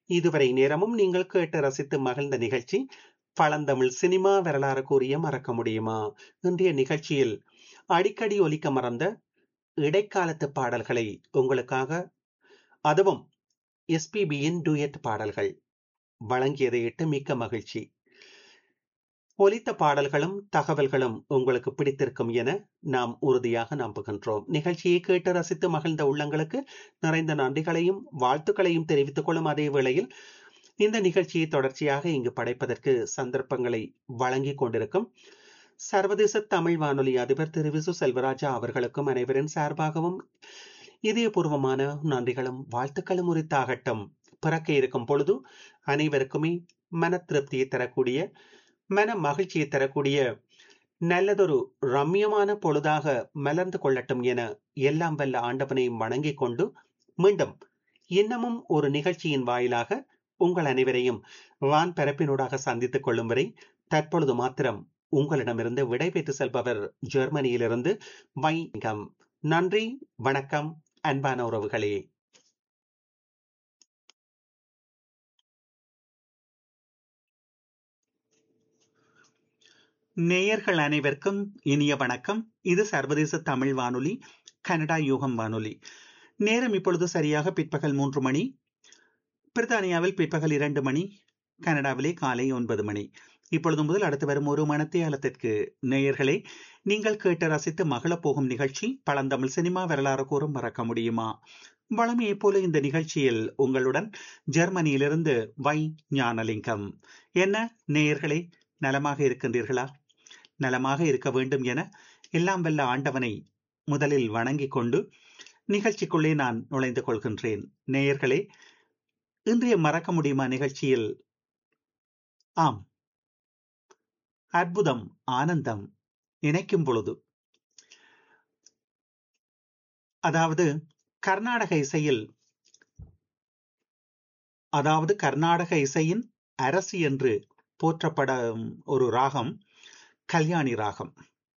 இதுவரை நேரமும் நீங்கள் கேட்டு ரசித்து மகிழ்ந்த நிகழ்ச்சி பழந்தமிழ் சினிமா வரலாறு கூறிய மறக்க முடியுமா இன்றைய நிகழ்ச்சியில் அடிக்கடி ஒலிக்க மறந்த இடைக்காலத்து பாடல்களை உங்களுக்காக அதுவும் எஸ்பிபியின் டூயட் பாடல்கள் வழங்கியதை இட்டு மிக்க மகிழ்ச்சி ஒலித்த பாடல்களும் தகவல்களும் உங்களுக்கு பிடித்திருக்கும் என நாம் உறுதியாக நம்புகின்றோம் நிகழ்ச்சியை கேட்டு ரசித்து மகிழ்ந்த உள்ளங்களுக்கு நிறைந்த நன்றிகளையும் வாழ்த்துக்களையும் தெரிவித்துக் கொள்ளும் அதே வேளையில் இந்த நிகழ்ச்சியை தொடர்ச்சியாக இங்கு படைப்பதற்கு சந்தர்ப்பங்களை வழங்கி கொண்டிருக்கும் சர்வதேச தமிழ் வானொலி அதிபர் திரு விசு செல்வராஜா அவர்களுக்கும் அனைவரின் சார்பாகவும் இதயபூர்வமான நன்றிகளும் வாழ்த்துக்களும் உரித்தாகட்டும் பிறக்க இருக்கும் பொழுது அனைவருக்குமே மன திருப்தியை தரக்கூடிய மன மகிழ்ச்சியை தரக்கூடிய நல்லதொரு ரம்யமான பொழுதாக மலர்ந்து கொள்ளட்டும் என எல்லாம் வல்ல ஆண்டவனையும் வணங்கிக் கொண்டு மீண்டும் இன்னமும் ஒரு நிகழ்ச்சியின் வாயிலாக உங்கள் அனைவரையும் வான் பரப்பினூடாக சந்தித்துக் கொள்ளும் வரை தற்பொழுது மாத்திரம் உங்களிடமிருந்து விடைபெற்று செல்பவர் ஜெர்மனியிலிருந்து வைகம் நன்றி வணக்கம் அன்பான உறவுகளே நேயர்கள் அனைவருக்கும் இனிய வணக்கம் இது சர்வதேச தமிழ் வானொலி கனடா யூகம் வானொலி நேரம் இப்பொழுது சரியாக பிற்பகல் மூன்று மணி பிரித்தானியாவில் பிற்பகல் இரண்டு மணி கனடாவிலே காலை ஒன்பது மணி இப்பொழுது முதல் அடுத்து வரும் ஒரு மணத்தியாலத்திற்கு நேயர்களை நீங்கள் கேட்டு ரசித்து மகளப் போகும் நிகழ்ச்சி பழந்தமிழ் சினிமா வரலாறு கூறும் மறக்க முடியுமா வளமையைப் போல இந்த நிகழ்ச்சியில் உங்களுடன் ஜெர்மனியிலிருந்து வை ஞானலிங்கம் என்ன நேயர்களே நலமாக இருக்கின்றீர்களா நலமாக இருக்க வேண்டும் என எல்லாம் வல்ல ஆண்டவனை முதலில் வணங்கிக் கொண்டு நிகழ்ச்சிக்குள்ளே நான் நுழைந்து கொள்கின்றேன் நேயர்களே இன்றைய மறக்க முடியுமா நிகழ்ச்சியில் ஆம் அற்புதம் ஆனந்தம் நினைக்கும் பொழுது அதாவது கர்நாடக இசையில் அதாவது கர்நாடக இசையின் அரசு என்று போற்றப்படும் ஒரு ராகம் கல்யாணி ராகம்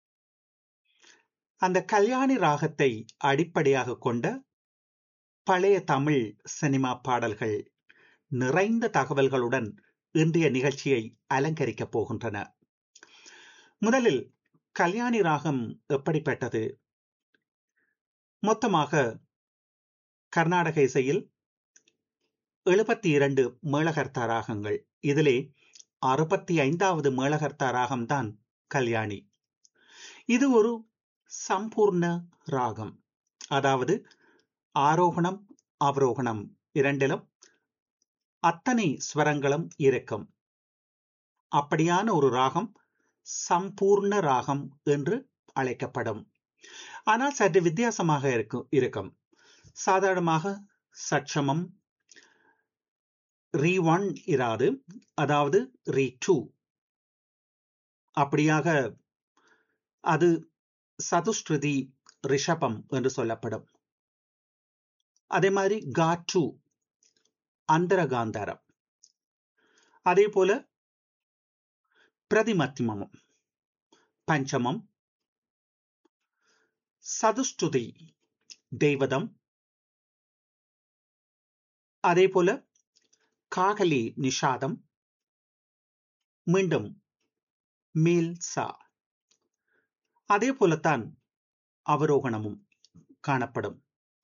அந்த கல்யாணி ராகத்தை அடிப்படையாக கொண்ட பழைய தமிழ் சினிமா பாடல்கள் நிறைந்த தகவல்களுடன் இன்றைய நிகழ்ச்சியை அலங்கரிக்கப் போகின்றன முதலில் கல்யாணி ராகம் எப்படிப்பட்டது மொத்தமாக கர்நாடக இசையில் எழுபத்தி இரண்டு மேளகர்த்தா ராகங்கள் இதிலே அறுபத்தி ஐந்தாவது மேளகர்த்தா ராகம்தான் கல்யாணி இது ஒரு சம்பூர்ண ராகம் அதாவது ஆரோகணம் அவரோகணம் இரண்டிலும் அத்தனை ஸ்வரங்களும் இருக்கும் அப்படியான ஒரு ராகம் சம்பூர்ண ராகம் என்று அழைக்கப்படும் ஆனால் சற்று வித்தியாசமாக இருக்கும் இருக்கும் சாதாரணமாக சட்சமம் ரீ ஒன் இராது அதாவது ரீ டூ அப்படியாக அது சதுஸ்ருதி ரிஷபம் என்று சொல்லப்படும் அதே மாதிரி கா டூ அந்தரகாந்தாரம் அதே போல பிரதிமத்தியமம் பஞ்சமம் சதுஸ்துதி தெய்வதம் அதே போல காகலி நிஷாதம் மீண்டும் மேல் சா அதே போலத்தான் அவரோகணமும் காணப்படும்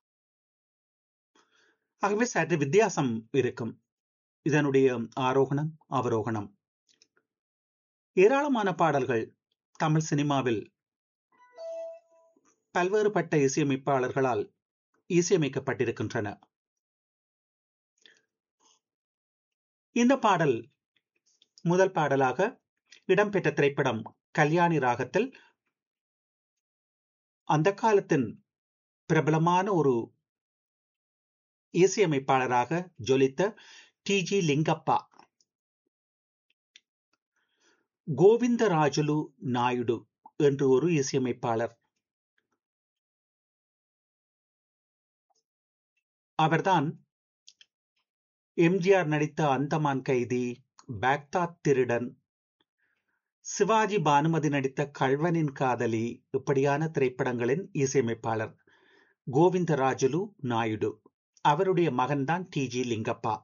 ஆகவே சற்று வித்தியாசம் இருக்கும் இதனுடைய ஆரோகணம் அவரோகணம் ஏராளமான பாடல்கள் தமிழ் சினிமாவில் பல்வேறுபட்ட இசையமைப்பாளர்களால் இசையமைக்கப்பட்டிருக்கின்றன இந்த பாடல் முதல் பாடலாக இடம்பெற்ற திரைப்படம் கல்யாணி ராகத்தில் அந்த காலத்தின் பிரபலமான ஒரு இசையமைப்பாளராக ஜொலித்த டி ஜி லிங்கப்பா கோவிந்தராஜுலு நாயுடு என்று ஒரு இசையமைப்பாளர் அவர்தான் எம்ஜிஆர் நடித்த அந்தமான் கைதி பாக்தாத் திருடன் சிவாஜி பானுமதி நடித்த கல்வனின் காதலி இப்படியான திரைப்படங்களின் இசையமைப்பாளர் கோவிந்தராஜுலு நாயுடு அவருடைய மகன்தான் டி ஜி லிங்கப்பா